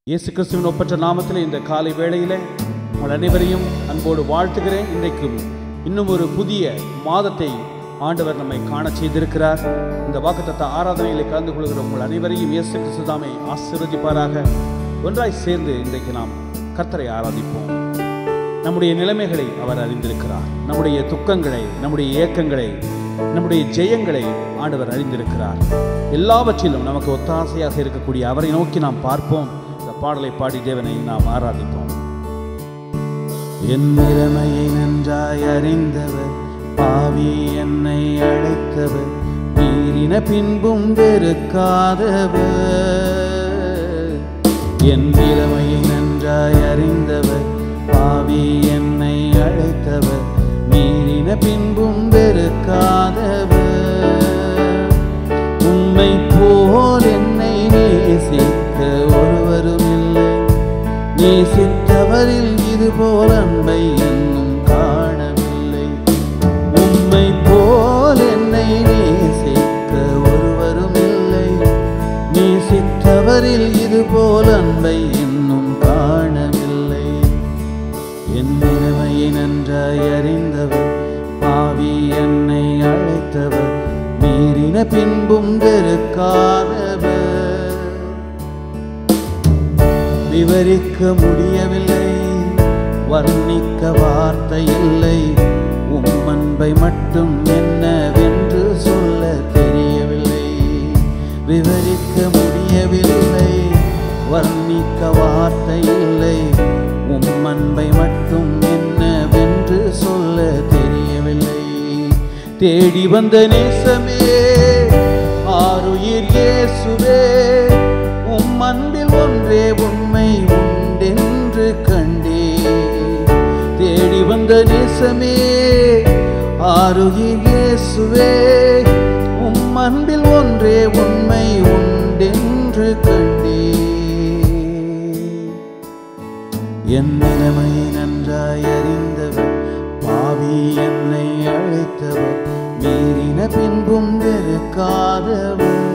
இயேசு கிறிஸ்துவின் ஒப்பற்ற நாமத்தில் இந்த காலை வேளையிலே உங்கள் அனைவரையும் அன்போடு வாழ்த்துகிறேன் இன்றைக்கும் இன்னும் ஒரு புதிய மாதத்தை ஆண்டவர் நம்மை காண செய்திருக்கிறார் இந்த வாக்குத்தத்த ஆராதனையிலே கலந்து கொள்கிற உங்கள் அனைவரையும் இயேசு கிறிஸ்து தாமே ஆசீர்வதிப்பாராக ஒன்றாய் சேர்ந்து இன்றைக்கு நாம் கர்த்தரை ஆராதிப்போம் நம்முடைய நிலைமைகளை அவர் அறிந்திருக்கிறார் நம்முடைய துக்கங்களை நம்முடைய ஏக்கங்களை நம்முடைய ஜெயங்களை ஆண்டவர் அறிந்திருக்கிறார் எல்லாவற்றிலும் நமக்கு ஒத்தாசையாக இருக்கக்கூடிய அவரை நோக்கி நாம் பார்ப்போம் இந்த பாடலை பாடி தேவனை நாம் ஆராதிப்போம் என் நிலைமையை நன்றாய் அறிந்தவர் பாவி என்னை அழைத்தவர் மீறின பின்பும் வெறுக்காதவர் என் நிலைமையை நன்றாய் அறிந்தவர் பாவி என்னை அழைத்தவர் மீறின பின்பும் வெறுக்காதவர் உம்மை போல் என்னை நேசிக்க ஒருவரும் இல்லை நேசித்தவரில் இதுபோல் அன்பை இன்னும் காணவில்லை உம்மை போல் என்னை நேசிக்க ஒருவரும் இல்லை நேசித்தவரில் இதுபோல் அன்பை இன்னும் காணவில்லை என் நிலைமையை நன்றாய் அறிந்தவர் பாவி என்னை அழைத்தவர் மீறின பின்பும் வெறுக்காதவர் விவரிக்க முடியவில்லை வர்ணிக்க வார்த்தை இல்லை உம் அன்பை மட்டும் என்னவென்று சொல்ல தெரியவில்லை விவரிக்க முடியவில்லை வர்ணிக்க வார்த்தை இல்லை உம் அன்பை மட்டும் என்னவென்று சொல்ல தெரியவில்லை தேடி வந்த நேசமே ஆருயிர் இயேசுவே உம் அன்பில் ஒன்றே உண்மை உண்டென்று கண்டே தேடி வந்த நேசமே ஆருயிர் இயேசுவே உம் அன்பில் ஒன்றே உண்மை உண்டென்று கண்டே என் நிலைமை நன்றாய் அறிந்தவர் பாவி என்னை அழைத்தவர் மீறின பின்பும் வெறுக்காதவர்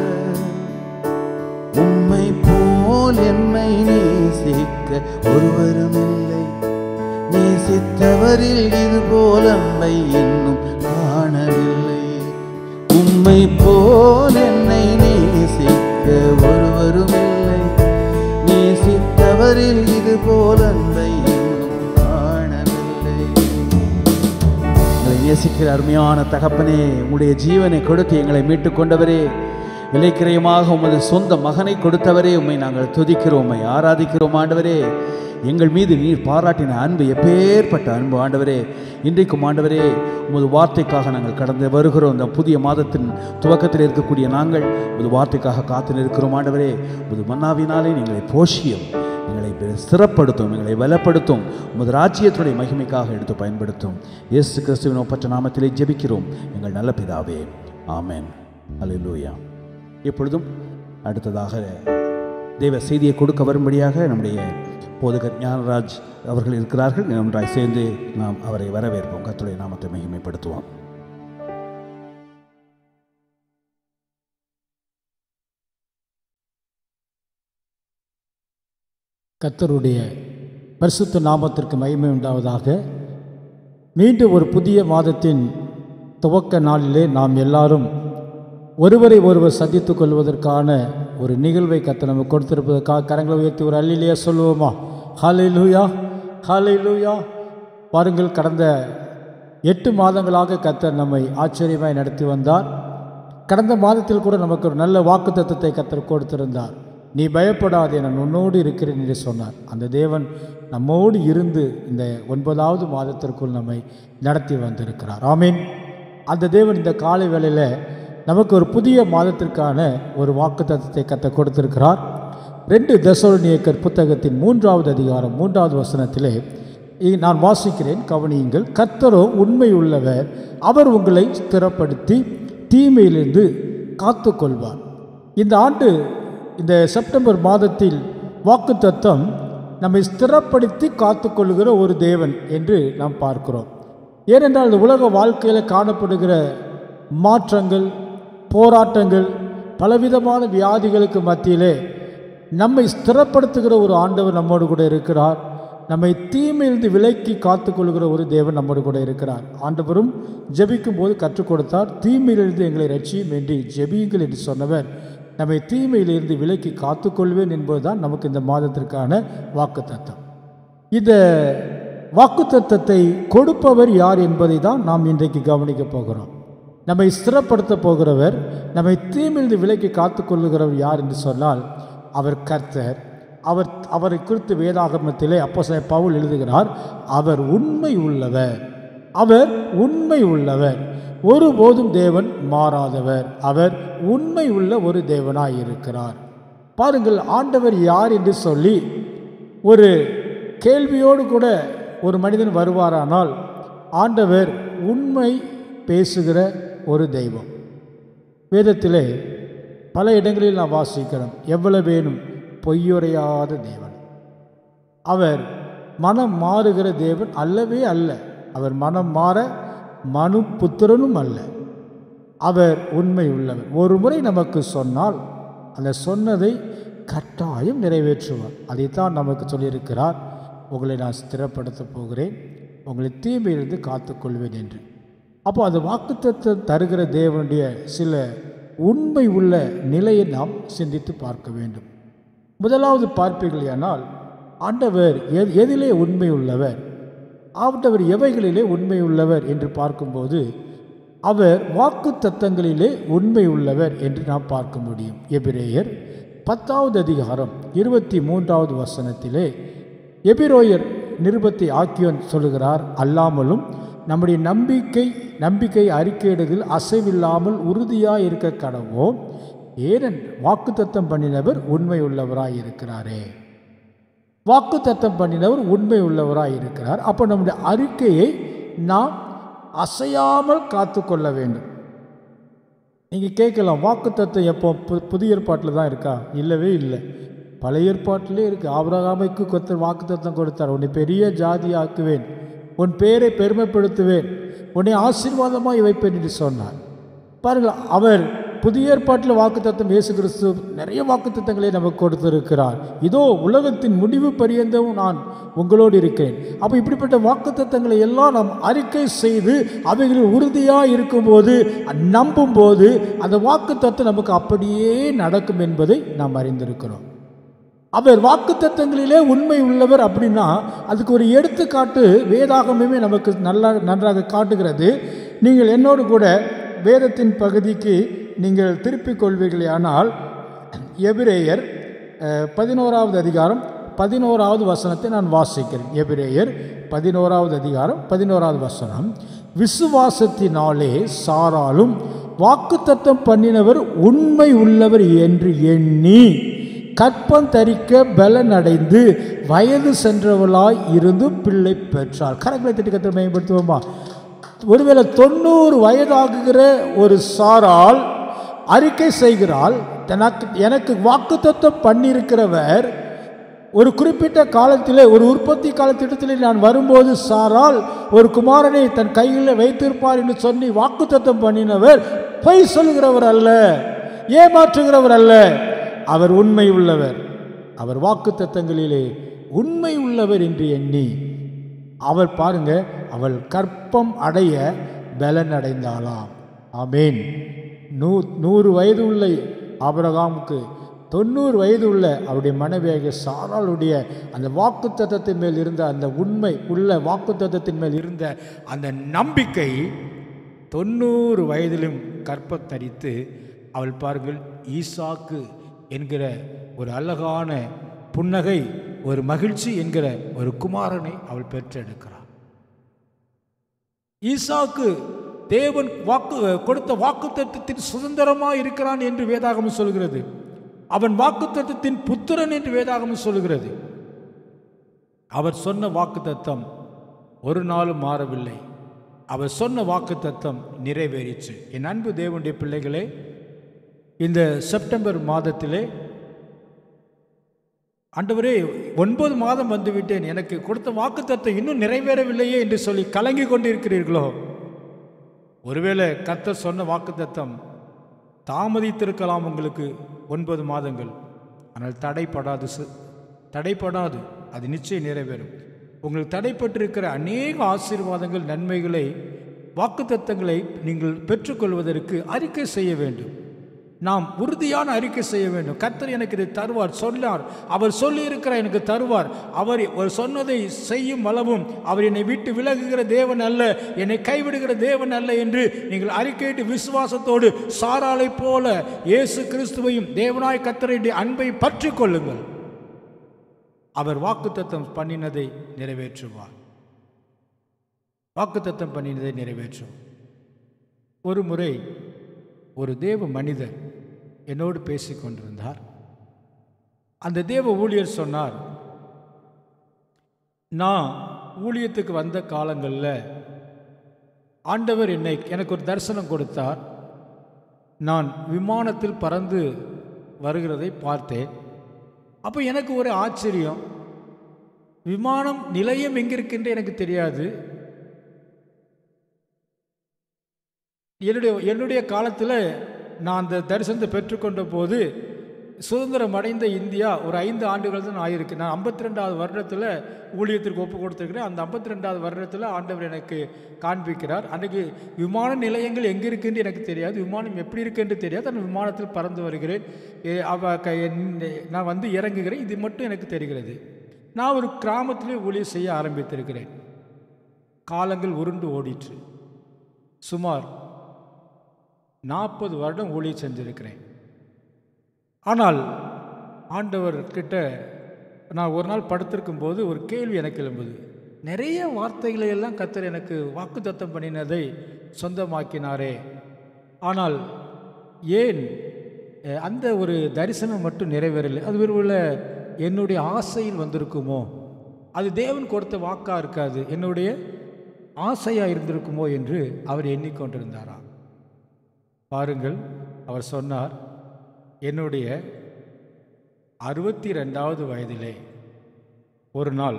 உம்மை போல் என்னை நேசிக்க ஒருவரும் இல்லை நேசித்தவரில் இது போல் அன்பை இன்னும் காணவில்லை உம்மை போல் என்னை நேசிக்க ஒருவரும் இல்லை நேசித்தவரில் இது போல் அன்பை இன்னும் காணவில்லை எங்களை நேசிக்கிற அருமையான தகப்பனே உம்முடைய ஜீவனை கொடுத்து எங்களை மீட்டுக் கொண்டவரே விலைக்கிரயமாக உமது சொந்த மகனை கொடுத்தவரே உம்மை நாங்கள் துதிக்கிறோம் உம்மை ஆராதிக்கிறோம் ஆண்டவரே எங்கள் மீது நீர் பாராட்டின அன்பு எப்பேற்பட்ட அன்பு ஆண்டவரே இன்றைக்கும் ஆண்டவரே உமது வார்த்தைக்காக நாங்கள் கடந்து வருகிறோம் இந்த புதிய மாதத்தின் துவக்கத்தில் இருக்கக்கூடிய நாங்கள் உமது வார்த்தைக்காக காத்து நிற்கிறோம் ஆண்டவரே உமது மன்னாவினாலே எங்களை போஷியும் எங்களை சிறப்படுத்தும் எங்களை பலப்படுத்தும் உமது ராஜ்யத்துடைய மகிமைக்காக எடுத்து பயன்படுத்தும் இயேசு கிறிஸ்துவின் ஒப்பற்ற நாமத்திலே ஜெபிக்கிறோம் எங்கள் நல்ல பிதாவே ஆமென் அல்லேலூயா இப்பொழுதும் அடுத்ததாக தெய்வ செய்தியை கொடுக்க வரும்படியாக நம்முடைய போதகர் ஞானராஜ் அவர்கள் இருக்கிறார்கள் ஒன்றாய் சேர்ந்து நாம் அவரை வரவேற்போம் கர்த்தருடைய நாமத்தை மகிமைப்படுத்துவோம் கர்த்தருடைய பரிசுத்த நாமத்திற்கு மகிமை உண்டாவதாக மீண்டும் ஒரு புதிய மாதத்தின் துவக்க நாளிலே நாம் எல்லாரும் ஒருவரை ஒருவர் சந்தித்துக் கொள்வதற்கான ஒரு நிகழ்வை கத்த நம்ம கொடுத்திருப்பதற்காக கரங்களை உயர்த்தி ஒரு அல்லிலேயே சொல்லுவோமா ஹாலை லூயா ஹாலை லூயா பாருங்கள் கடந்த எட்டு மாதங்களாக கத்தர் நம்மை ஆச்சரியமாய் நடத்தி வந்தார் கடந்த மாதத்தில் கூட நமக்கு ஒரு நல்ல வாக்கு தத்துவத்தை கத்தர் கொடுத்திருந்தார் நீ பயப்படாதே நான் உன்னோடு இருக்கிறேன் என்று சொன்னார் அந்த தேவன் நம்மோடு இருந்து இந்த ஒன்பதாவது மாதத்திற்குள் நம்மை நடத்தி வந்திருக்கிறார் ஆமீன் அந்த தேவன் இந்த காலை வேளையில் நமக்கு ஒரு புதிய மாதத்திற்கான ஒரு வாக்கு தத்துவத்தை கத்த கொடுத்திருக்கிறார் ரெண்டு தசோனியக்கர் புத்தகத்தின் மூன்றாவது அதிகாரம் மூன்றாவது வசனத்திலே இ- நான் வாசிக்கிறேன் கவனியுங்கள் கர்த்தரோ உண்மை உள்ளவர் அவர் உங்களை ஸ்திரப்படுத்தி தீமையிலிருந்து காத்துக்கொள்வார் இந்த ஆண்டு இந்த செப்டம்பர் மாதத்தில் வாக்கு தத்தம் நம்மை ஸ்திரப்படுத்தி காத்துக்கொள்கிற ஒரு தேவன் என்று நாம் பார்க்கிறோம் ஏனென்றால் இந்த உலக வாழ்க்கையில் காணப்படுகிற மாற்றங்கள் போராட்டங்கள் பலவிதமான வியாதிகளுக்கு மத்தியிலே நம்மை ஸ்திரப்படுத்துகிற ஒரு ஆண்டவர் நம்மோடு கூட இருக்கிறார் நம்மை தீமையிலிருந்து விலக்கி காத்துக்கொள்கிற ஒரு தேவன் நம்மோடு கூட இருக்கிறார் ஆண்டவரும் ஜெபிக்கும் போது கற்றுக் கொடுத்தார் தீமையிலிருந்து எங்களை ரட்சியும் என்று ஜெபியுங்கள் என்று சொன்னவர் நம்மை தீமையிலிருந்து விலக்கி காத்துக்கொள்வேன் என்பதுதான் நமக்கு இந்த மாதத்திற்கான வாக்குத்தத்தம் இந்த வாக்குத்தத்தத்தை கொடுப்பவர் யார் என்பதை தான் நாம் இன்றைக்கு கவனிக்கப் போகிறோம் நம்மை ஸ்திரப்படுத்த போகிறவர் நம்மை தீமிழ்ந்து விலக்கி காத்துக்கொள்ளுகிறவர் யார் என்று சொன்னால் அவர் கர்த்தர் அவர் அவரை குறித்து வேதாகமத்திலே அப்போ பவுல் எழுதுகிறார் அவர் உண்மை உள்ளவர் அவர் உண்மை உள்ளவர் ஒருபோதும் தேவன் மாறாதவர் அவர் உண்மை உள்ள ஒரு தேவனாய் இருக்கிறார் பாருங்கள் ஆண்டவர் யார் என்று சொல்லி ஒரு கேள்வியோடு கூட ஒரு மனிதன் வருவாரானால் ஆண்டவர் உண்மை பேசுகிற ஒரு தெய்வம் வேதத்திலே பல இடங்களில் நாம் வாசிக்கிறோம் எவ்வளவு வேணும் பொய்யுரையாத தேவன் அவர் மனம் மாறுகிற தேவன் அல்லவே அல்ல அவர் மனம் மாற மனு புத்திரனும் அல்ல அவர் உண்மை உள்ளவர் ஒரு முறை நமக்கு சொன்னால் அந்த சொன்னதை கட்டாயம் நிறைவேற்றுவார் அதைத்தான் நமக்கு சொல்லியிருக்கிறார் உங்களை நான் ஸ்திரப்படுத்த போகிறேன் உங்களை தீமையிலிருந்து காத்துக்கொள்வேன் என்று அப்போ அந்த வாக்குத்தத்தை தருகிற தேவனுடைய சில உண்மை உள்ள நிலையை நாம் சிந்தித்து பார்க்க வேண்டும் முதலாவது பார்ப்பீர்களானால் ஆண்டவர் எ- எதிலே உண்மை உள்ளவர் ஆண்டவர் எவைகளிலே உண்மை உள்ளவர் என்று பார்க்கும்போது அவர் வாக்கு தத்தங்களிலே உண்மை உள்ளவர் என்று நாம் பார்க்க முடியும் எபிரேயர் பத்தாவது அதிகாரம் இருபத்தி மூன்றாவது வசனத்திலே எபிரோயர் நிருபத்தை ஆக்கியோன் சொல்லுகிறார் அல்லாமலும் நம்முடைய நம்பிக்கை நம்பிக்கை அறிக்கையிடுதல் அசைவில்லாமல் உறுதியாக இருக்க கடவோம் ஏனென் வாக்குத்தத்தம் பண்ணினவர் உண்மை உள்ளவராய் இருக்கிறாரே வாக்கு தத்தம் பண்ணினவர் உண்மை உள்ளவராய் இருக்கிறார் அப்போ நம்முடைய அறிக்கையை நாம் அசையாமல் காத்துக்கொள்ள வேண்டும் நீங்கள் கேட்கலாம் வாக்கு தத்தம் எப்போ பு புதிய ஏற்பாட்டில் தான் இருக்கா இல்லவே இல்லை பழைய ஏற்பாட்டிலே இருக்கு ஆபிரகாமைக்கு கொத்தர் வாக்கு தத்தம் கொடுத்தார் உன்னை பெரிய ஜாதி ஆக்குவேன் உன் பேரை பெருமைப்படுத்துவேன் உன்னை ஆசீர்வாதமாய் வைப்பேன் என்று சொன்னார் பாருங்கள் அவர் புதிய ஏற்பாட்டில் வாக்குத்தத்தம் இயேசு கிறிஸ்து நிறைய வாக்குத்தத்தங்களை நமக்கு கொடுத்திருக்கிறார் இதோ உலகத்தின் முடிவு பரியந்தம் நான் உங்களோடு இருக்கிறேன் அப்போ இப்படிப்பட்ட வாக்குத்தத்தங்களை எல்லாம் நாம் அறிக்கை செய்து அவைகளில் உறுதியாக இருக்கும்போது நம்பும்போது அந்த வாக்குத்தத்தம் நமக்கு அப்படியே நடக்கும் என்பதை நாம் அறிந்திருக்கிறோம் அவர் வாக்குத்தத்தங்களிலே உண்மை உள்ளவர் அப்படின்னா அதுக்கு ஒரு எடுத்துக்காட்டு வேதாகமே நமக்கு நல்லா நன்றாக காட்டுகிறது நீங்கள் என்னோடு கூட வேதத்தின் பகுதிக்கு நீங்கள் திருப்பிக் கொள்வீர்களேயானால் எபிரேயர் அஹ், பதினோராவது அதிகாரம் பதினோராவது வசனத்தை நான் வாசிக்கிறேன் எபிரேயர் பதினோராவது அதிகாரம் பதினோராவது வசனம் விசுவாசத்தினாலே சாராலும் வாக்குத்தத்தம் பண்ணினவர் உண்மை உள்ளவர் என்று எண்ணி கற்பம் தரிக்க பலனடைந்து வயது சென்றவளாய் இருந்து பிள்ளை பெற்றார் கரங்களை தட்டி கத்திர மேம்படுத்துவோமா ஒருவேளை தொண்ணூறு வயதாகுகிற ஒரு சாரால் அறிக்கை செய்கிறாள் தனக்கு எனக்கு வாக்குத்தத்தம் பண்ணியிருக்கிறவர் ஒரு குறிப்பிட்ட காலத்திலே ஒரு உற்பத்தி காலத்திட்டத்திலே நான் வரும்போது சாரால் ஒரு குமாரனை தன் கையில் வைத்திருப்பார் என்று சொல்லி வாக்குத்தத்தம் பண்ணினவர் பொய் சொல்கிறவர் அல்ல ஏமாற்றுகிறவர் அல்ல அவர் உண்மை உள்ளவர் அவர் வாக்குத்தத்தங்களிலே உண்மை உள்ளவர் என்று எண்ணி அவள் பாருங்க அவள் கற்பம் அடைய பலன் அடைந்தாளாம் ஆமேன் நூ நூறு வயது உள்ள ஆபிரகாமுக்கு தொண்ணூறு வயது உள்ள அவருடைய மனைவியாகிய சாராளுடைய அந்த வாக்குத்தத்தத்தின் மேல் இருந்த அந்த உண்மை உள்ள வாக்குத்தத்தத்தின் மேல் இருந்த அந்த நம்பிக்கை தொண்ணூறு வயதிலும் கற்பத்தரித்து அவள் பாருங்கள் ஈசாக்கு என்கிற ஒரு அழகான புன்னகை ஒரு மகிழ்ச்சி என்கிற ஒரு குமாரனை அவள் பெற்றெடுக்கிறாள் ஈசாக்கு தேவன் வாக்கு கொடுத்த வாக்குத்தத்தத்தின் சுதந்திரமாக இருக்கிறான் என்று வேதாகமம் சொல்கிறது அவன் வாக்குத்தத்தத்தின் புத்திரன் என்று வேதாகமம் சொல்கிறது அவர் சொன்ன வாக்குத்தத்தம் ஒரு நாளும் மாறவில்லை அவர் சொன்ன வாக்குத்தத்தம் நிறைவேறிச்சு என் அன்பு தேவனுடைய பிள்ளைகளே இந்த செப்டம்பர் மாதத்திலே ஆண்டவரே ஒன்பது மாதம் வந்துவிட்டேன் எனக்கு கொடுத்த வாக்குத்தத்தம் இன்னும் நிறைவேறவில்லையே என்று சொல்லி கலங்கி கொண்டிருக்கிறீர்களோ ஒருவேளை கர்த்தர் சொன்ன வாக்குத்தத்தம் தாமதித்திருக்கலாம் உங்களுக்கு ஒன்பது மாதங்கள் ஆனால் தடைப்படாது சு- தடைப்படாது அது நிச்சயம் நிறைவேறும் உங்களுக்கு தடைப்பட்டிருக்கிற அநேக ஆசீர்வாதங்கள் நன்மைகளை வாக்குத்தத்தங்களை நீங்கள் பெற்றுக்கொள்வதற்கு அறிக்கை செய்ய வேண்டும் நாம் உறுதியான அறிக்கை செய்ய வேண்டும் கர்த்தர் எனக்கு இதை தருவார் சொன்னார் அவர் சொல்லி இருக்கிற எனக்கு தருவார் அவர் அவர் சொன்னதை செய்யும் அளவும் அவர் என்னை விட்டு விலகுகிற தேவன் அல்ல என்னை கைவிடுகிற தேவன் அல்ல என்று நீங்கள் அறிக்கையிட்டு விசுவாசத்தோடு சாராளை போல இயேசு கிறிஸ்துவையும் தேவனாய் கர்த்தருடைய அன்பை பற்றிக் கொள்ளுங்கள் அவர் வாக்குத்தத்தம் பண்ணினதை நிறைவேற்றுவார் வாக்குத்தத்தம் பண்ணினதை நிறைவேற்றும் ஒரு முறை ஒரு தேவ மனிதர் என்னோடு பேசிக் கொண்டிருந்தார் அந்த தேவ ஊழியர் சொன்னார் நான் ஊழியத்துக்கு வந்த காலங்களில் ஆண்டவர் என்னை எனக்கு ஒரு தரிசனம் கொடுத்தார் நான் விமானத்தில் பறந்து வருகிறதை பார்த்தேன் அப்போ எனக்கு ஒரு ஆச்சரியம் விமானம் நிலையம் எங்கே இருக்குன்னு எனக்கு தெரியாது என்னுடைய என்னுடைய காலத்தில் நான் அந்த தரிசனத்தை பெற்றுக்கொண்ட போது சுதந்திரம் அடைந்த இந்தியா ஒரு ஐந்து ஆண்டுகள் தான் ஆயிருக்கு நான் ஐம்பத்தி ரெண்டாவது வருடத்தில் ஊழியத்திற்கு ஒப்பு கொடுத்துருக்கிறேன் அந்த ஐம்பத்தி ரெண்டாவது வருடத்தில் ஆண்டவர் எனக்கு காண்பிக்கிறார் அன்றைக்கு விமான நிலையங்கள் எங்கே இருக்குன்னு எனக்கு தெரியாது விமானம் எப்படி இருக்குன்னு தெரியாது அந்த விமானத்தில் பறந்து வருகிறேன் ஏ, அவ க என்- நான் வந்து இறங்குகிறேன் இது மட்டும் எனக்கு தெரிகிறது நான் ஒரு கிராமத்திலே ஊழியம் செய்ய ஆரம்பித்திருக்கிறேன் காலங்கள் உருண்டு ஓடிற்று சுமார் நாற்பது வருடம் ஊழியம் செஞ்சிருக்கிறேன் ஆனால் ஆண்டவர்கிட்ட நான் ஒரு நாள் படுத்திருக்கும் போது ஒரு கேள்வி எனக்கு எழும்புது நிறைய வார்த்தைகளை எல்லாம் கத்தர் எனக்கு வாக்குத்தத்தம் பண்ணினதை சொந்தமாக்கினாரே ஆனால் ஏன் அஹ், அந்த ஒரு தரிசனம் மட்டும் நிறைவேறலை அது ஒருவேளை என்னுடைய ஆசையில் வந்திருக்குமோ அது தேவன் கொடுத்த வாக்கா இருக்காது என்னுடைய ஆசையாக இருந்திருக்குமோ என்று அவர் எண்ணிக்கொண்டிருந்தாராம் பாருங்கள் அவர் சொன்னார் என்னுடைய அறுபத்தி ரெண்டாவது வயதிலே ஒரு நாள்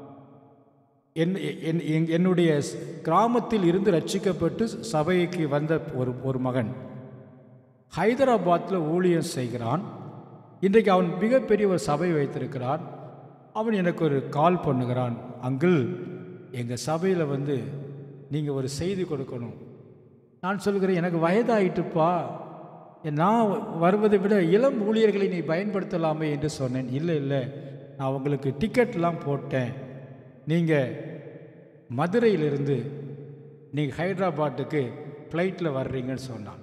என் என்- என்- என்னுடைய ஸ்- கிராமத்தில் இருந்து ரட்சிக்கப்பட்டு சபைக்கு வந்த ஒரு ஒரு மகன் ஹைதராபாத்தில் ஊழியம் செய்கிறான் இன்றைக்கு அவன் மிகப்பெரிய ஒரு சபை வைத்திருக்கிறான் அவன் எனக்கு ஒரு கால் பண்ணுகிறான் அங்கிள் எங்கள் சபையில் வந்து நீங்கள் ஒரு செய்தி கொடுக்கணும் நான் சொல்கிறேன் எனக்கு வயதாயிட்டுப்பா நான் வருவதை விட இளம் ஊழியர்களை நீ பயன்படுத்தலாமே என்று சொன்னேன் இல்லை இல்லை நான் உங்களுக்கு டிக்கெட்லாம் போட்டேன் நீங்கள் மதுரையிலிருந்து நீங்கள் ஹைதராபாத்துக்கு ஃப்ளைட்டில் வர்றீங்கன்னு சொன்னான்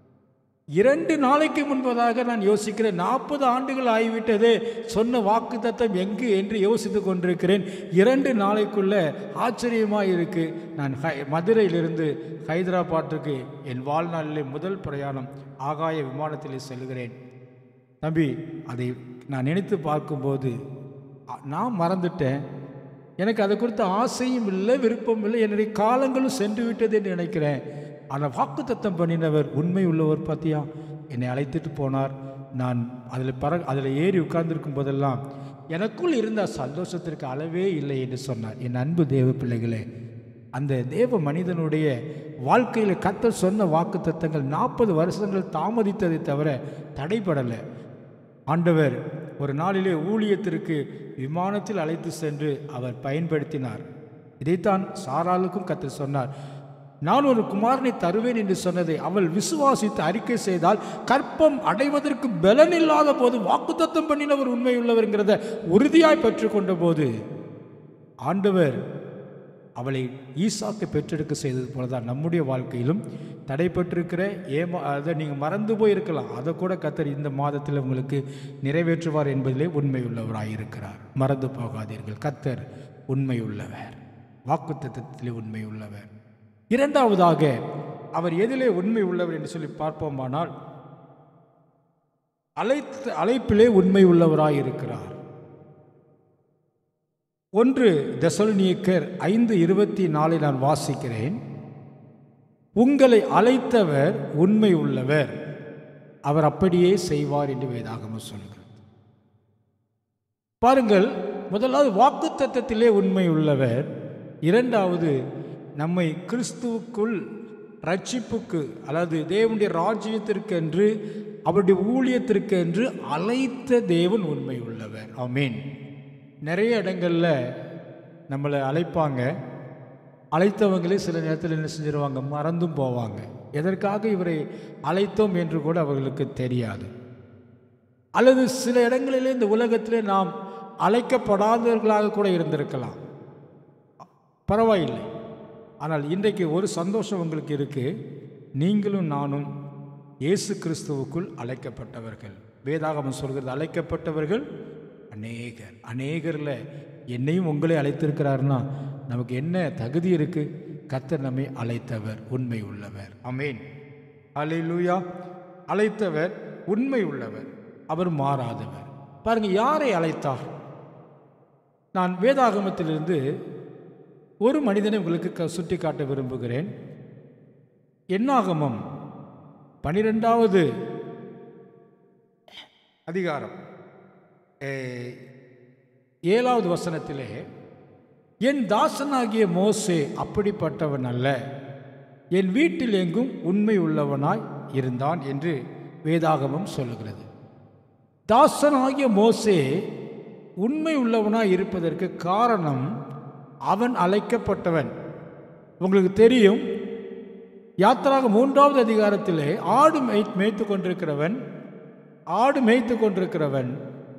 இரண்டு நாளைக்கு முன்பதாக நான் யோசிக்கிறேன் நாற்பது ஆண்டுகள் ஆகிவிட்டது சொன்ன வாக்கு தத்தம் எங்கு என்று யோசித்து கொண்டிருக்கிறேன் இரண்டு நாளைக்குள்ள ஆச்சரியமாக இருக்கு நான் ஹை மதுரையிலிருந்து ஹைதராபாத்துக்கு என் வாழ்நாளிலே முதல் பிரயாணம் ஆகாய விமானத்தில் செல்கிறேன் தம்பி அதை நான் நினைத்து பார்க்கும்போது அ- நான் மறந்துட்டேன் எனக்கு அதை குறித்த ஆசையும் இல்லை விருப்பம் இல்லை என்னுடைய காலங்களும் சென்று விட்டது என்று நினைக்கிறேன் ஆனால் வாக்குத்தத்தம் பண்ணினவர் உண்மை உள்ளவர் பார்த்தியா என்னை அழைத்துட்டு போனார் நான் அதில் பற அதில் ஏறி உட்கார்ந்திருக்கும் போதெல்லாம் எனக்குள் இருந்த சந்தோஷத்திற்கு அளவே இல்லை என்று சொன்னார் என் அன்பு தேவ பிள்ளைகளே அந்த தேவ மனிதனுடைய வாழ்க்கையில் கத்தர் சொன்ன வாக்குத்தத்தங்கள் நாற்பது வருஷங்கள் தாமதித்ததை தவிர தடைபடலை ஆண்டவர் ஒரு நாளிலே ஊழியத்திற்கு விமானத்தில் அழைத்து சென்று அவர் பயன்படுத்தினார் இதைத்தான் சாராளுக்கும் கத்தர் சொன்னார் நான் ஒரு குமாரனை தருவேன் என்று சொன்னதை அவள் விசுவாசித்து அறிக்கை செய்தால் கற்பம் அடைவதற்கு பலன் இல்லாத போது வாக்குத்தத்தம் பண்ணினவர் உண்மையுள்ளவர்ங்கிறத உறுதியாய் பெற்றுக்கொண்ட போது ஆண்டவர் அவளை ஈசாக்கு பெற்றெடுக்க செய்தது போல தான் நம்முடைய வாழ்க்கையிலும் தடைப்பட்டிருக்கிற ஏமா அதை நீங்கள் மறந்து போயிருக்கலாம் அதை கூட கத்தர் இந்த மாதத்தில் உங்களுக்கு நிறைவேற்றுவார் என்பதிலே உண்மையுள்ளவராயிருக்கிறார் மறந்து போகாதீர்கள் கத்தர் உண்மையுள்ளவர் வாக்குத்தத்தத்திலே உண்மையுள்ளவர் இரண்டாவதாக அவர் எதிலே உண்மை உள்ளவர் என்று சொல்லி பார்ப்போமானால் அழைத்து அழைப்பிலே உண்மை உள்ளவராயிருக்கிறார் ஒன்று தெசலோனியக்கர் ஐந்து இருபத்தி நாலை நான் வாசிக்கிறேன் உங்களை அழைத்தவர் உண்மை உள்ளவர் அவர் அப்படியே செய்வார் என்று வேதாகமம் சொல்கிறது பாருங்கள் முதலாவது வாக்குத்தத்தத்திலே உண்மை உள்ளவர் இரண்டாவது நம்மை கிறிஸ்துவுக்குள் ரட்சிப்புக்கு அதாவது தேவனுடைய ராஜ்யத்திற்கென்று அவருடைய ஊழியத்திற்கு என்று அழைத்த தேவன் உண்மை உள்ளவர் ஆமீன் நிறைய இடங்களில் நம்மளை அழைப்பாங்க அழைத்தவங்களே சில நேரத்தில் என்ன செஞ்சிருவாங்க மறந்தும் போவாங்க எதற்காக இவரை அழைத்தோம் என்று கூட அவர்களுக்கு தெரியாது அல்லது சில இடங்களிலே இந்த உலகத்திலே நாம் அழைக்கப்படாதவர்களாக கூட இருந்திருக்கலாம் பரவாயில்லை ஆனால் இன்றைக்கு ஒரு சந்தோஷம் உங்களுக்கு இருக்கு நீங்களும் நானும் இயேசு கிறிஸ்துவுக்குள் அழைக்கப்பட்டவர்கள் வேதாகமம் சொல்கிறது அழைக்கப்பட்டவர்கள் அநேகர் அநேகரில் என்னையும் உங்களை அழைத்திருக்கிறாருன்னா நமக்கு என்ன தகுதி இருக்கு கர்த்தர் நம்மை அழைத்தவர் உண்மை உள்ளவர் அமேன் அல்லேலூயா அழைத்தவர் உண்மை உள்ளவர் அவர் மாறாதவர் பாருங்க யாரை அழைத்தார் நான் வேதாகமத்திலிருந்து ஒரு மனிதனை உங்களுக்கு க சுட்டி காட்ட விரும்புகிறேன் எண்ணாகமம் பனிரெண்டாவது அதிகாரம் ஏ, ஏழாவது வசனத்திலே என் தாசனாகிய மோசே அப்படிப்பட்டவன் அல்ல என் வீட்டில் எங்கும் உண்மை உள்ளவனாய் இருந்தான் என்று வேதாகமம் சொல்லுகிறது தாசனாகிய மோசே உண்மை உள்ளவனாய் இருப்பதற்கு காரணம் அவன் அழைக்கப்பட்டவன் உங்களுக்கு தெரியும் யாத்திராக மூன்றாவது அதிகாரத்திலே ஆடு மேய் மேய்த்து கொண்டிருக்கிறவன் ஆடு மேய்த்து கொண்டிருக்கிறவன்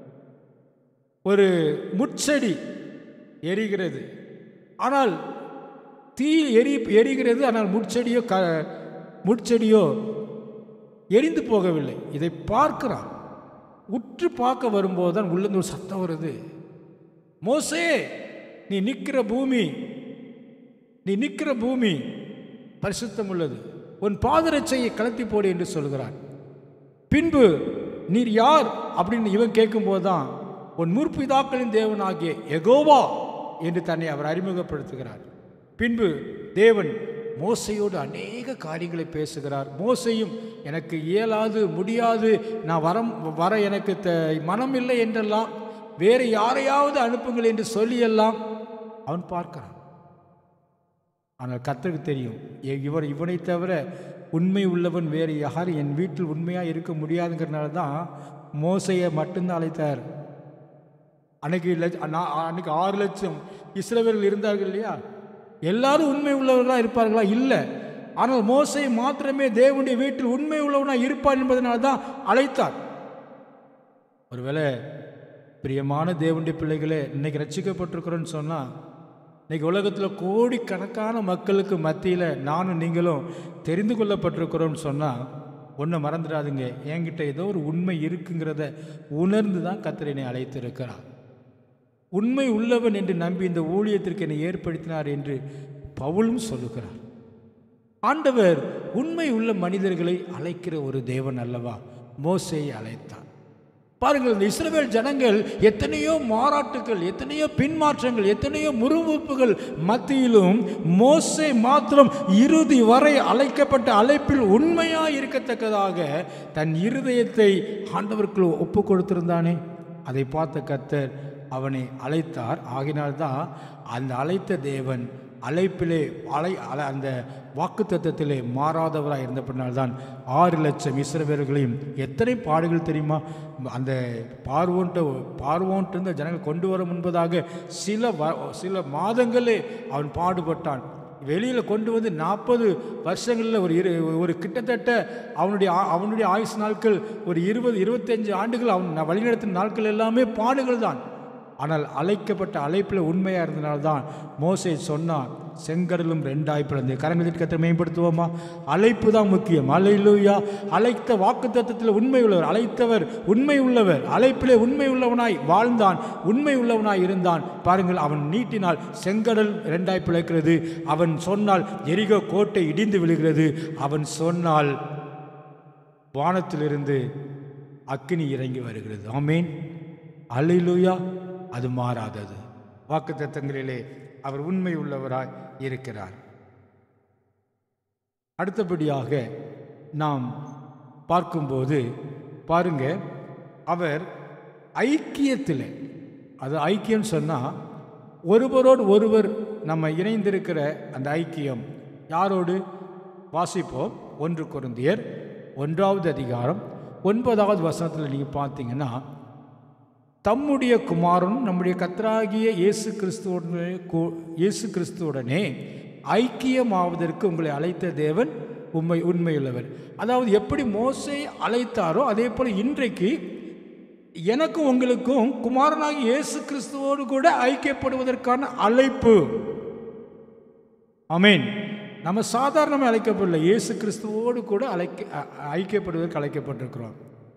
ஒரு முட்செடி எரிகிறது ஆனால் தீ எரி எரிகிறது ஆனால் முட்செடியோ க முட்செடியோ எரிந்து போகவில்லை இதை பார்க்கிறான் உற்று பார்க்க வரும்போது தான் உள்ளிருந்து ஒரு சத்தம் வருது மோசே நீ நிற்கிற பூமி நீ நிற்கிற பூமி பரிசுத்தம் உள்ளது உன் பாதரட்சையை கலத்தி போடு என்று சொல்கிறான் பின்பு நீர் யார் அப்படின்னு இவன் கேட்கும்போது தான் உன் முற்பிதாக்களின் தேவனாகிய எகோவா என்று தன்னை அவர் அறிமுகப்படுத்துகிறார் பின்பு தேவன் மோசையோடு அநேக காரியங்களை பேசுகிறார் மோசையும் எனக்கு இயலாது முடியாது நான் வரம் வர எனக்கு த மனம் இல்லை என்றெல்லாம் வேறு யாரையாவது அனுப்புங்கள் என்று சொல்லியெல்லாம் அவன் பார்க்கிறான் ஆனால் கர்த்தருக்கு தெரியும் இ- இவர் இவனை தவிர உண்மை உள்ளவன் வேறு யாரும் என் வீட்டில் உண்மையாக இருக்க முடியாதுங்கிறனால தான் மோசையை மட்டும்தான் அழைத்தார் அன்னைக்கு லட்ச நான் அன்னைக்கு ஆறு லட்சம் இஸ்ரவேலர்கள் இருந்தார்கள் இல்லையா எல்லாரும் உண்மை உள்ளவர்களாக இருப்பார்களா இல்லை ஆனால் மோசை மாத்திரமே தேவனுடைய வீட்டில் உண்மை உள்ளவனாக இருப்பான் என்பதனால தான் அழைத்தார் ஒருவேளை பிரியமான தேவனுடைய பிள்ளைகளே இன்னைக்கு ரட்சிக்கப்பட்டிருக்கிறோன்னு சொன்னால் இன்னைக்கு உலகத்தில் கோடிக்கணக்கான மக்களுக்கு மத்தியில் நானும் நீங்களும் தெரிந்து கொள்ளப்பட்டிருக்கிறோம்னு சொன்னால் ஒன்றை மறந்துடாதுங்க என்கிட்ட ஏதோ ஒரு உண்மை இருக்குங்கிறத உணர்ந்து தான் கத்திரனை அழைத்திருக்கிறார் உண்மை உள்ளவன் என்று நம்பி இந்த ஊழியத்திற்கு என்னை ஏற்படுத்தினார் என்று பவுலும் சொல்லுகிறார் ஆண்டவர் உண்மை உள்ள மனிதர்களை அழைக்கிற ஒரு தேவன் அல்லவா மோசேயை அழைத்தார் பாருங்கள் இந்த இஸ்ரவேல் ஜனங்கள் எத்தனையோ மாறாட்டுகள் எத்தனையோ பின்மாற்றங்கள் எத்தனையோ முறுமுறுப்புகள் மத்தியிலும் மோசே மாத்திரம் இறுதி வரை அழைக்கப்பட்ட அழைப்பில் உண்மையாக இருக்கத்தக்கதாக தன் இருதயத்தை ஆண்டவருக்குள் ஒப்பு கொடுத்திருந்தானே அதை பார்த்த கர்த்தர் அவனை அழைத்தார் ஆகினால்தான் அந்த அழைத்த தேவன் அழைப்பிலே அலை அலை அந்த வாக்குத்தத்தத்திலே மாறாதவராக இருந்தபடினால்தான் ஆறு லட்சம் இஸ்ரவேலர்களையும் எத்தனை பாடுகள் தெரியுமா அந்த பார்வோன்ட்ட பார்வோன்ட்டு இருந்த ஜனங்கள் கொண்டு வர முன்பதாக சில வ சில மாதங்களே அவன் பாடுபட்டான் வெளியில் கொண்டு வந்து நாற்பது வருஷங்களில் ஒரு இரு ஒரு கிட்டத்தட்ட அவனுடைய ஆ- அவனுடைய ஆயுசு நாட்கள் ஒரு இருபது இருபத்தஞ்சு ஆண்டுகள் அவன் வழிநடத்தின நாட்கள் எல்லாமே பாடுகள் தான் ஆனால் அழைக்கப்பட்ட அழைப்பில் உண்மையாக இருந்தனால்தான் மோசே சொன்னான் செங்கடலும் ரெண்டாய் பிறந்து கரங்களை கத்தை மேம்படுத்துவோமா அழைப்பு தான் முக்கியம் அலையிலூயா அழைத்த வாக்குத்தத்தத்தில் உண்மை உள்ளவர் அழைத்தவர் உண்மை உள்ளவர் அழைப்பிலே உண்மை உள்ளவனாய் வாழ்ந்தான் உண்மை உள்ளவனாய் இருந்தான் பாருங்கள் அவன் நீட்டினால் செங்கடல் ரெண்டாய் பிளக்கிறது அவன் சொன்னால் எரிகோ கோட்டை இடிந்து விழுகிறது அவன் சொன்னால் வானத்திலிருந்து அக்கினி இறங்கி வருகிறது ஆமேன் அல்லேலூயா அது மாறாதது வாக்குத்தத்தங்களிலே அவர் உண்மை உள்ளவராய் இருக்கிறார் அடுத்தபடியாக நாம் பார்க்கும்போது பாருங்க அவர் ஐக்கியத்தில் அது ஐக்கியம் சொன்னால் ஒருவரோடு ஒருவர் நம்ம இணைந்திருக்கிற அந்த ஐக்கியம் யாரோடு வாசிப்போம் ஒன்று கொருந்தியர் ஒன்றாவது அதிகாரம் ஒன்பதாவது வசனத்தில் நீங்கள் பார்த்தீங்கன்னா தம்முடைய குமாரன் நம்முடைய கத்தராகிய இயேசு கிறிஸ்துவுடனே கூ- இயேசு கிறிஸ்துவுடனே ஐக்கியமாவதற்கு உங்களை அழைத்த தேவன் உண்மை உண்மையுள்ளவர் அதாவது எப்படி மோசை அழைத்தாரோ அதே போல் இன்றைக்கு எனக்கும் உங்களுக்கும் குமாரனாகிய இயேசு கிறிஸ்துவோடு கூட ஐக்கியப்படுவதற்கான அழைப்பு ஆமென் நம்ம சாதாரணமாக அழைக்கப்படல இயேசு கிறிஸ்துவோடு கூட அழைக்க அ- ஐக்கியப்படுவதற்கு அழைக்கப்பட்டிருக்கிறோம்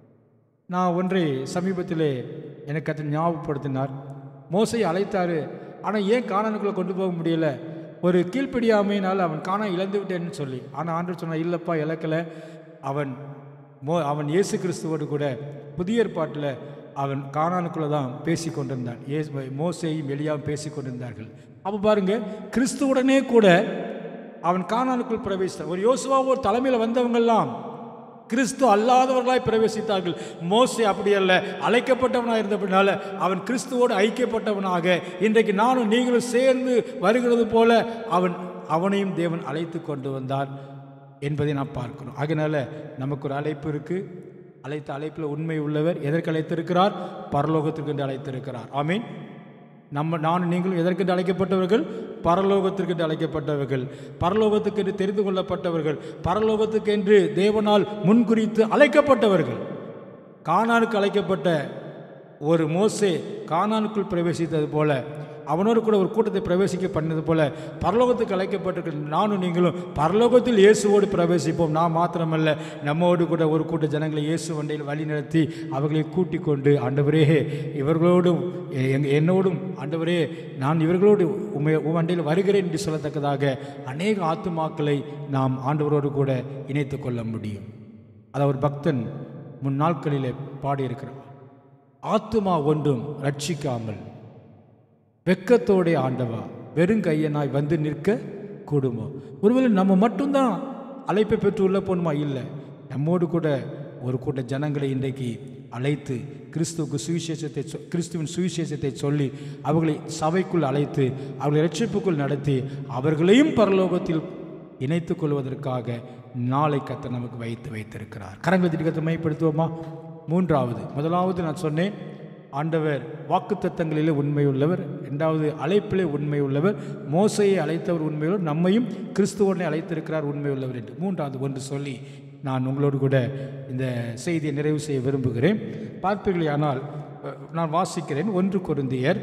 நான் ஒன்றை சமீபத்திலே எனக்கு அதை ஞாபகப்படுத்தினார் மோசையை அழைத்தாரு ஆனால் ஏன் காணனுக்குள்ளே கொண்டு போக முடியல ஒரு கீழ்ப்படியாமையினால் அவன் காண இழந்து விட்டேன்னு சொல்லி ஆனால் ஆண்டு சொன்னான் இல்லைப்பா இழக்கலை அவன் மோ அவன் இயேசு கிறிஸ்துவோடு கூட புதிய ஏற்பாட்டில் அவன் காணானுக்குள்ளே தான் பேசி கொண்டிருந்தான் ஏசு மோசையும் எலியாவும் பேசி கொண்டிருந்தார்கள் அப்போ பாருங்க கிறிஸ்துவுடனே கூட அவன் காணானுக்குள் பிரவேசித்தான் ஒரு யோசுவா ஒரு தலைமையில் வந்தவங்கெல்லாம் கிறிஸ்து அல்லாதவர்களாய் பிரவேசித்தார்கள் மோசே அப்படி அல்ல அழைக்கப்பட்டவனாக இருந்தபடினால அவன் கிறிஸ்துவோடு ஐக்கியப்பட்டவனாக இன்றைக்கு நானும் நீங்களும் சேர்ந்து வருகிறது போல அவன் அவனையும் தேவன் அழைத்து கொண்டு வந்தார் என்பதை நாம் பார்க்கிறோம் அதனால நமக்கு ஒரு அழைப்பு இருக்கு அழைத்த அழைப்பில் உண்மை உள்ளவர் எதற்கு அழைத்திருக்கிறார் பரலோகத்திற்கு என்று அழைத்திருக்கிறார் ஆமீன் நம்ம நான் நீங்களும் எதற்கென்று அழைக்கப்பட்டவர்கள் பரலோகத்திற்கென்று அழைக்கப்பட்டவர்கள் பரலோகத்துக்கென்று தெரிந்து கொள்ளப்பட்டவர்கள் பரலோகத்துக்கென்று தேவனால் முன்குறித்து அழைக்கப்பட்டவர்கள் கானானுக்கு அழைக்கப்பட்ட ஒரு மோசே கானானுக்குள் பிரவேசித்தது போல அவனோடு கூட ஒரு கூட்டத்தை பிரவேசிக்க பண்ணது போல பரலோகத்துக்கு அழைக்கப்பட்டிருக்கிற நானும் நீங்களும் பரலோகத்தில் இயேசுவோடு பிரவேசிப்போம் நான் மாத்திரமல்ல நம்மோடு கூட ஒரு கூட்ட ஜனங்களை இயேசு வண்டியில் வழி நடத்தி அவர்களை கூட்டிக் கொண்டு ஆண்டவரே இவர்களோடும் எங் என்னோடும் ஆண்டவரே நான் இவர்களோடு உண்மை வண்டியில் வருகிறேன் என்று சொல்லத்தக்கதாக அநேக ஆத்துமாக்களை நாம் ஆண்டவரோடு கூட இணைத்து கொள்ள முடியும் அதை ஒரு பக்தன் முன் நாட்களிலே பாடியிருக்கிறார் ஆத்துமா ஒன்றும் ரட்சிக்காமல் வெக்கத்தோடைய ஆண்டவா வெறுங்கையனாய் வந்து நிற்க கூடுமோ ஒருவேளை நம்ம மட்டும்தான் அழைப்பை பெற்று உள்ள போகணுமா இல்லை நம்மோடு கூட ஒரு கூட்ட ஜனங்களை இன்றைக்கு அழைத்து கிறிஸ்துவுக்கு சுவிசேஷத்தை சொ- கிறிஸ்துவின் சுவிசேஷத்தை சொல்லி அவர்களை சபைக்குள் அழைத்து அவர்களை ரட்சிப்புக்குள் நடத்தி அவர்களையும் பரலோகத்தில் இணைத்துக் கொள்வதற்காக நாளை கத்த நமக்கு வைத்து வைத்திருக்கிறார் கரங்களை திட்டத்தை மையப்படுத்துவோமா மூன்றாவது முதலாவது நான் சொன்னேன் ஆண்டவர் வாக்குத்தத்தங்களிலே உண்மை உள்ளவர் இரண்டாவது அழைப்பிலே உண்மை உள்ளவர் மோசையை அழைத்தவர் உண்மையுள்ளவர் நம்மையும் கிறிஸ்துவனை அழைத்திருக்கிறார் உண்மை உள்ளவர் என்று மூன்றாவது ஒன்று சொல்லி நான் உங்களோடு கூட இந்த செய்தியை நிறைவு செய்ய விரும்புகிறேன் பார்ப்பீர்களே ஆனால் அஹ், நான் வாசிக்கிறேன் ஒன்று கொருந்தியர்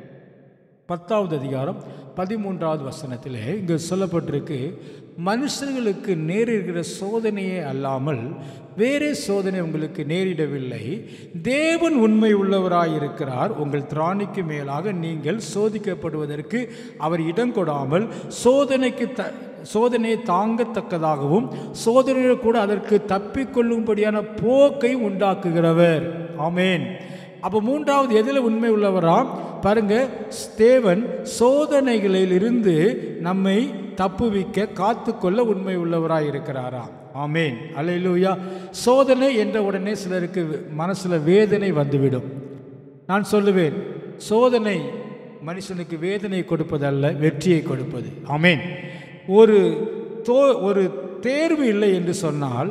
பத்தாவது அதிகாரம் பதிமூன்றாவது வசனத்திலே இங்கு சொல்லப்பட்டிருக்கு மனுஷர்களுக்கு நேரிடுகிற சோதனையே அல்லாமல் வேறே சோதனை உங்களுக்கு நேரிடவில்லை தேவன் உண்மை உள்ளவராயிருக்கிறார் உங்கள் திராணிக்கு மேலாக நீங்கள் சோதிக்கப்படுவதற்கு அவர் இடம் கொடாமல் சோதனைக்கு த சோதனையை தாங்கத்தக்கதாகவும் சோதனையில் கூட அதற்கு தப்பிக்கொள்ளும்படியான போக்கை உண்டாக்குகிறவர் ஆமேன் அப்போ மூன்றாவது எதில் உண்மை உள்ளவராம் பாருங்க தேவன் சோதனைகளில் இருந்து நம்மை தப்புவிக்க காத்துக்கொள்ள உண்மை உள்ளவராய் இருக்கிறாராம் ஆமேன் அல்லேலூயா சோதனை என்ற உடனே சிலருக்கு மனசுல வேதனை வந்துவிடும் நான் சொல்லுவேன் சோதனை மனுஷனுக்கு வேதனை கொடுப்பதல்ல வெற்றியை கொடுப்பது ஆமேன் ஒரு தோ ஒரு தேர்வு இல்லை என்று சொன்னால்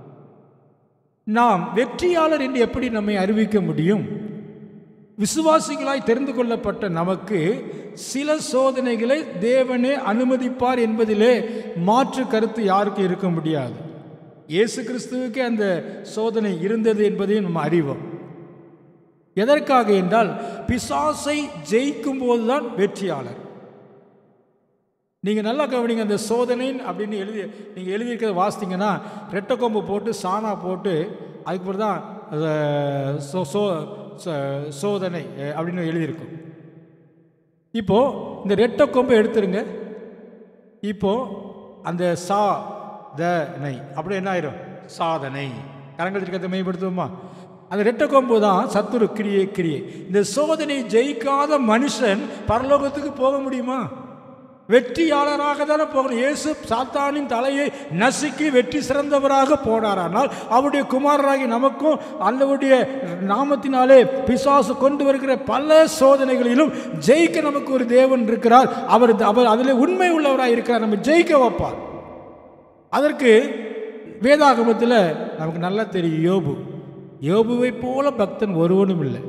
நாம் வெற்றியாளர் என்று எப்படி நம்மை அறிவிக்க முடியும் விசுவாசிகளாய் தெரிந்து கொள்ளப்பட்ட நமக்கு சில சோதனைகளை தேவனே அனுமதிப்பார் என்பதிலே மாற்று கருத்து யாருக்கும் இருக்க முடியாது இயேசு கிறிஸ்துவுக்கே அந்த சோதனை இருந்தது என்பதையும் நம்ம அறிவோம் எதற்காக என்றால் பிசாசை ஜெயிக்கும் போதுதான் வெற்றியாளர் நீங்கள் நல்லா கவனிங்க அந்த சோதனை அப்படின்னு எழுதி நீங்கள் எழுதியிருக்கிறத வாசித்தீங்கன்னா ரெட்டை கொம்பு போட்டு சாணா போட்டு அதுக்கப்புறம் தான் அஹ், சோ சோ ச- சோதனை அஹ், அப்படின்னு எழுதியிருக்கும் இப்போ இந்த ரெட்டை கொம்பை எடுத்துருங்க இப்போ அந்த சா த நை அப்படி என்ன ஆயிரும் சாதனை கரங்கள் இருக்கிறத மேம்படுத்துவோமா அந்த ரெட்டை கொம்பு தான் சத்துரு கிரியை கிரியை இந்த சோதனை ஜெயிக்காத மனுஷன் பரலோகத்துக்கு போக முடியுமா வெற்றியாளராக தானே போகணும் இயேசு சாத்தானின் தலையை நசுக்கி வெற்றி சிறந்தவராக போனாரானால் அவருடைய குமாரராகி நமக்கும் அல்லவருடைய நாமத்தினாலே பிசாசு கொண்டு வருகிற பல சோதனைகளிலும் ஜெயிக்க நமக்கு ஒரு தேவன் இருக்கிறார் அவர் அவர் அதில் உண்மை உள்ளவராக இருக்கிறார் நம்ம ஜெயிக்க வைப்பார் அதற்கு வேதாகமத்தில் நமக்கு நல்லா தெரியும் யோபு யோபுவை போல பக்தன் ஒருவனும் இல்லை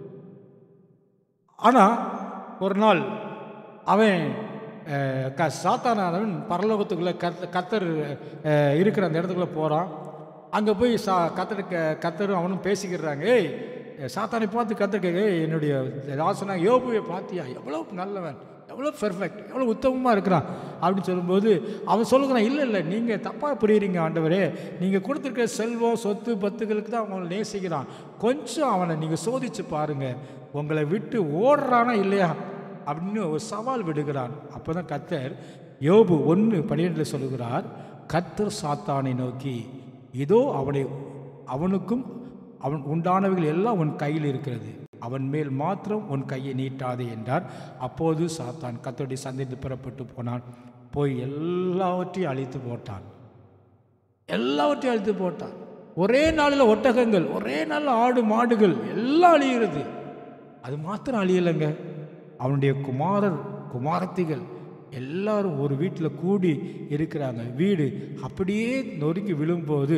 ஆனால் ஒரு நாள் அவன் அஹ், க சாத்தானவன் பரலோகத்துக்குள்ளே கத் கத்தர் அஹ், இருக்கிற அந்த இடத்துக்குள்ளே போகிறான் அங்கே போய் சா கத்தர் க கத்தரும் அவனும் பேசிக்கிறாங்க ஏய் சாத்தானை பார்த்து கத்தர் கேட்க "ஏய், என்னுடைய ராசனா யோபுவை பார்த்தியா எவ்வளோ நல்லவன் எவ்வளோ பெர்ஃபெக்ட் எவ்வளோ உத்தமமாக இருக்கிறான் அப்படின்னு சொல்லும்போது அவன் சொல்லுகிறான் இல்லை இல்லை நீங்கள் தப்பாக புரியுறீங்க ஆண்டவரே நீங்கள் கொடுத்துருக்க செல்வம் சொத்து பத்துகளுக்கு தான் அவங்களை நேசிக்கிறான் கொஞ்சம் அவனை நீங்கள் சோதிச்சு பாருங்கள் உங்களை விட்டு ஓடுறானா இல்லையா அப்படின்னு ஒரு சவால் விடுகிறான் அப்போ தான் கத்தர் யோபு ஒன்று பன்னிரெண்டில் சொல்லுகிறார் கத்தர் சாத்தானை நோக்கி இதோ அவனை அவனுக்கும் அவன் உண்டானவைகள் எல்லாம் உன் கையில் இருக்கிறது அவன் மேல் மாத்திரம் உன் கையை நீட்டாதே என்றார் அப்போது சாத்தான் கத்தருடைய சந்தித்து புறப்பட்டு போனான் போய் எல்லாவற்றையும் அழித்து போட்டான் எல்லாவற்றையும் அழித்து போட்டான் ஒரே நாளில் ஒட்டகங்கள் ஒரே நாளில் ஆடு மாடுகள் எல்லாம் அழிகிறது அது மாத்திரம் அழியலைங்க அவனுடைய குமாரர் குமாரத்திகள் எல்லாரும் ஒரு வீட்டில் கூடி இருக்கிறாங்க வீடு அப்படியே நொறுங்கி விழும்போது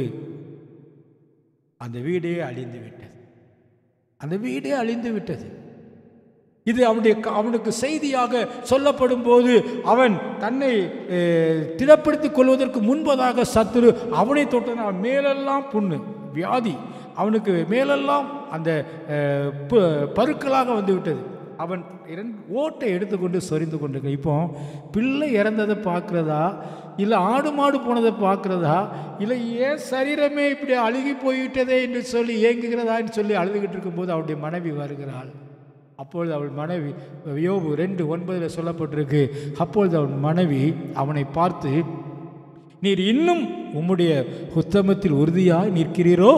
அந்த வீடே அழிந்து விட்டது அந்த வீடே அழிந்து விட்டது இது அவனுடைய அவனுக்கு செய்தியாக சொல்லப்படும் போது அவன் தன்னை அஹ், திடப்படுத்திக் கொள்வதற்கு முன்பதாக சத்துரு அவனை தொட்டன அவன் மேலெல்லாம் புண்ணு வியாதி அவனுக்கு மேலெல்லாம் அந்த அஹ், பு- பருக்களாக வந்து விட்டது அவன் இரண்டு ஓட்டை எடுத்துக்கொண்டு சொரிந்து கொண்டிருக்க இப்போ பிள்ளை இறந்ததை பார்க்குறதா இல்லை ஆடு மாடு போனதை பார்க்குறதா இல்லை ஏன் சரீரமே இப்படி அழுகி போய்விட்டதே என்று சொல்லி ஏங்குகிறதா என்று சொல்லி அழுதுகிட்டு இருக்கும்போது அவருடைய மனைவி வருகிறாள் அப்பொழுது அவள் மனைவி யோபு ரெண்டு ஒன்பதில் சொல்லப்பட்டிருக்கு அப்பொழுது அவன் மனைவி அவனை பார்த்து நீர் இன்னும் உம்முடைய உத்தமத்தில் உறுதியாய் நிற்கிறீரோ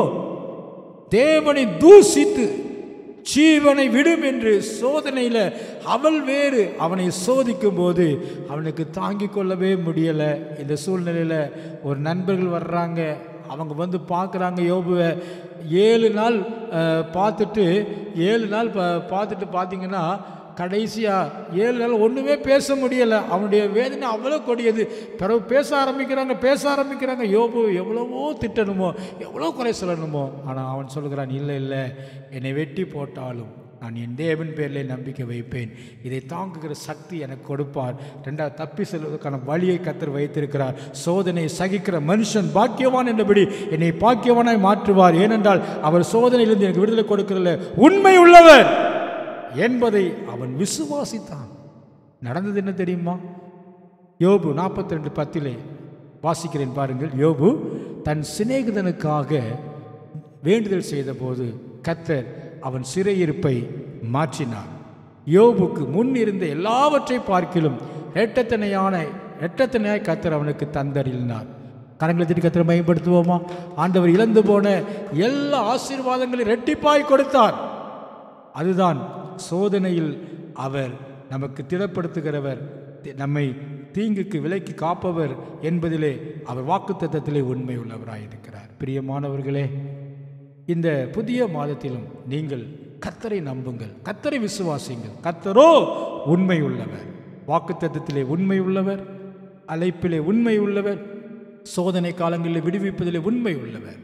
தேவனை தூசித்து ஜீவனை விடும் என்று சோதனையில் அவள் வேறு அவனை சோதிக்கும் போது அவனுக்கு தாங்கிக் கொள்ளவே முடியலை இந்த சூழ்நிலையில் ஒரு நண்பர்கள் வர்றாங்க அவங்க வந்து பார்க்குறாங்க யோபுவை ஏழு நாள் அஹ், பார்த்துட்டு ஏழு நாள் பா பார்த்துட்டு பார்த்தீங்கன்னா கடைசியாக ஏழு நாள் ஒன்றுமே பேச முடியலை அவனுடைய வேதனை அவ்வளோ கொடியது பிறகு பேச ஆரம்பிக்கிறாங்க பேச ஆரம்பிக்கிறாங்க யோபு எவ்வளவோ திட்டணுமோ எவ்வளோ குறை சொல்லணுமோ ஆனால் அவன் சொல்கிறான் இல்லை இல்லை என்னை வெட்டி போட்டாலும் நான் என் தேவன் பேரிலே நம்பிக்கை வைப்பேன் இதை தாங்குகிற சக்தி எனக்கு கொடுப்பார் ரெண்டாவது தப்பி செல்வதற்கான வழியை கத்தர் வைத்திருக்கிறார் சோதனை சகிக்கிற மனுஷன் பாக்கியவான் என்றபடி என்னை பாக்கியவானாய் மாற்றுவார் ஏனென்றால் அவர் சோதனையிலிருந்து எனக்கு விடுதலை கொடுக்கிறதில்ல உண்மை உள்ளவர் என்பதை அவன் விசுவாசித்தான் நடந்தது என்ன தெரியுமா யோபு நாற்பத்தி ரெண்டு பத்திலே வாசிக்கிறேன் பாருங்கள் யோபு தன் சிநேகிதனுக்காக வேண்டுதல் செய்தபோது கத்தர் அவன் சிறையிருப்பை மாற்றினார் யோபுக்கு முன் இருந்த எல்லாவற்றை பார்க்கிலும் இரட்டத்தனையான இரட்டத்தனையாய் கத்தர் அவனுக்கு தந்தறினார் கரங்களை திட்டு கத்தரை பயன்படுத்துவோமா ஆண்டவர் இழந்து போன எல்லா ஆசீர்வாதங்களையும் ரெட்டிப்பாய் கொடுத்தார் அதுதான் சோதனையில் அவர் நமக்கு திடப்படுத்துகிறவர் தி- நம்மை தீங்குக்கு விலைக்கு காப்பவர் என்பதிலே அவர் வாக்குத்தத்தத்திலே உண்மை உள்ளவராயிருக்கிறார் பிரியமானவர்களே இந்த புதிய மாதத்திலும் நீங்கள் கத்தரை நம்புங்கள் கத்தரை விசுவாசிங்கள் கத்தரோ உண்மை உள்ளவர் வாக்குத்தத்தத்திலே உண்மை உள்ளவர் அழைப்பிலே உண்மை உள்ளவர் சோதனை காலங்களில் விடுவிப்பதிலே உண்மை உள்ளவர்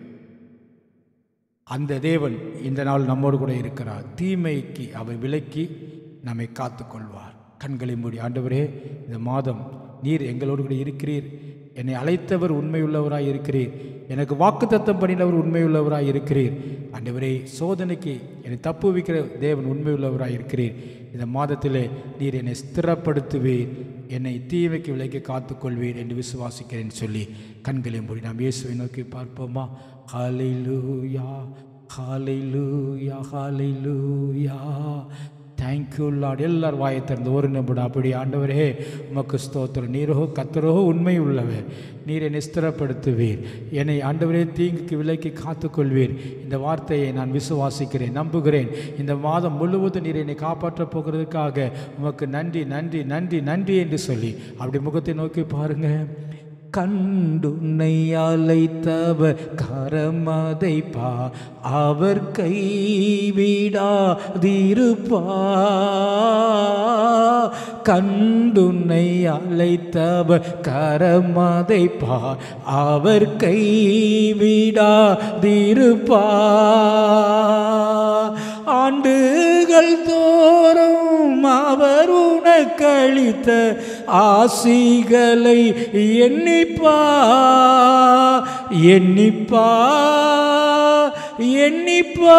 அந்த தேவன் இந்த நாள் நம்மோடு கூட இருக்கிறார் தீமைக்கு அவர் விலக்கி நம்மை காத்துக்கொள்வார் கண்களை மூடி ஆண்டவரே இந்த மாதம் நீர் எங்களோடு கூட இருக்கிறீர் என்னை அழைத்தவர் உண்மையுள்ளவராய் இருக்கிறீர் எனக்கு வாக்குத்தத்தம் பண்ணினவர் உண்மையுள்ளவராய் இருக்கிறீர் ஆண்டவரே சோதனைக்கு என்னை தப்புவிக்கிற தேவன் உண்மையுள்ளவராய் இருக்கிறீர் இந்த மாதத்திலே நீர் என்னை ஸ்திரப்படுத்துவீர் என்னை தீமைக்கு விலைக்கு காத்துக்கொள்வீர் என்று விசுவாசிக்கிறேன் சொல்லி கண்களை மூடி நாம் இயேசுவை நோக்கி பார்ப்போமா ஹalleluya ஹalleluya ஹalleluya தேங்க்யூ லார்ட் எல்லாரும் வாயை திறந்து ஒரு நிமிடம் அப்படி ஆண்டவரே உமக்கு ஸ்தோத்திரம் நீரோ கத்தரோ உண்மை உள்ளவர் நீரை நிஸ்திரப்படுத்துவீர் என்னை ஆண்டவரே தீங்குக்கு விலைக்கு காத்துக்கொள்வீர் இந்த வார்த்தையை நான் விசுவாசிக்கிறேன் நம்புகிறேன் இந்த மாதம் முழுவதும் நீர் என்னை காப்பாற்றப் போகிறதுக்காக உமக்கு நன்றி நன்றி நன்றி நன்றி என்று சொல்லி அப்படி முகத்தை நோக்கி பாருங்க கண்டுன்னை அழைத்தவர் கரமதை பா அவர் கைவிடாதிருப்பா கண்டுன்னை அழைத்தவர் கரமதை பா அவர் கைவிடாதிருப்பா ஆண்டுகள் தோறும் அவர் உனக்களித்த ஆசிகளை எண்ணிப்பா எண்ணிப்பா எண்ணிப்பா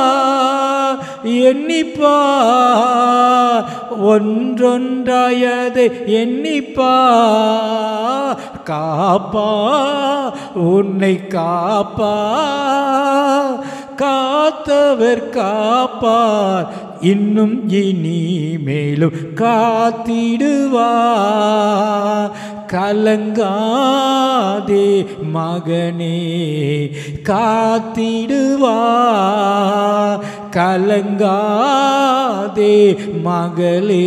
எண்ணிப்பா ஒன்றொன்றாயதை எண்ணிப்பா காப்பா உன்னை காப்பா காத்தவர் காப்பார் இன்னும் இனி மேலும் காத்திடுவார் கலங்காதே மகனே காத்திடுவார் கலங்காதே மகளே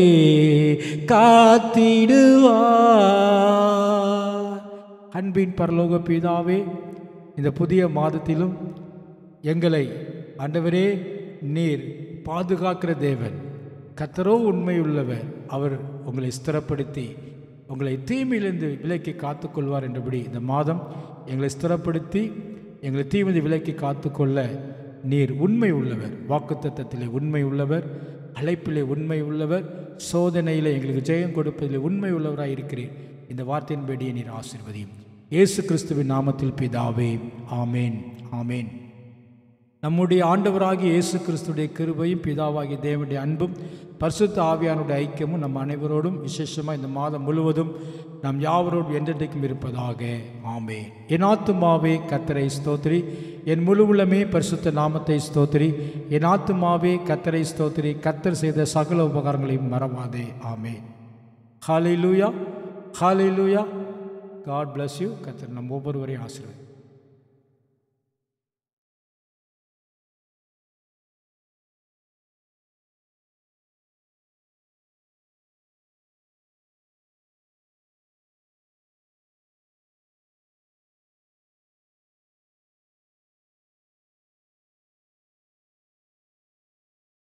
காத்திடுவார் அன்பின் பரலோக பிதாவே இந்த புதிய மாதத்திலும் எங்களை ஆண்டவரே நீர் பாதுகாக்கிற தேவன் கத்தரோ உண்மையுள்ளவர் அவர் உங்களை ஸ்திரப்படுத்தி உங்களை தீமையிலிருந்து விலக்கி காத்துக்கொள்வார் என்றபடி இந்த மாதம் எங்களை ஸ்திரப்படுத்தி எங்களை தீமதி விலக்கி காத்துக்கொள்ள நீர் உண்மை உள்ளவர் வாக்குத்தத்தத்திலே உண்மை உள்ளவர் அழைப்பிலே உண்மை உள்ளவர் சோதனையிலே எங்களுக்கு ஜெயம் கொடுப்பதிலே உண்மை உள்ளவராய் இருக்கிறீர் இந்த வார்த்தையின்படியே நீர் ஆசீர்வதியும் இயேசு கிறிஸ்துவின் நாமத்தில் பிதாவே ஆமேன் ஆமேன் நம்முடைய ஆண்டவராகிய இயேசு கிறிஸ்துடைய கிருபையும் பிதாவாகிய தேவனுடைய அன்பும் பரிசுத்த ஆவியானுடைய ஐக்கியமும் நம் அனைவரோடும் விசேஷமாக இந்த மாதம் முழுவதும் நாம் யாவரோடும் என்றென்றைக்கும் இருப்பதாக ஆமே என் ஆத்துமாவே கத்தரை ஸ்தோத்திரி என் முழு உள்ளமே பரிசுத்த நாமத்தை ஸ்தோத்திரி என் ஆத்துமாவே கத்தரை ஸ்தோத்திரி கத்தர் செய்த சகல உபகாரங்களையும் மறவாதே ஆமே ஹாலை லூயா ஹாலை லூயா காட் bless யூ கத்தர் நம் ஒவ்வொருவரையும் ஆசீர்வதி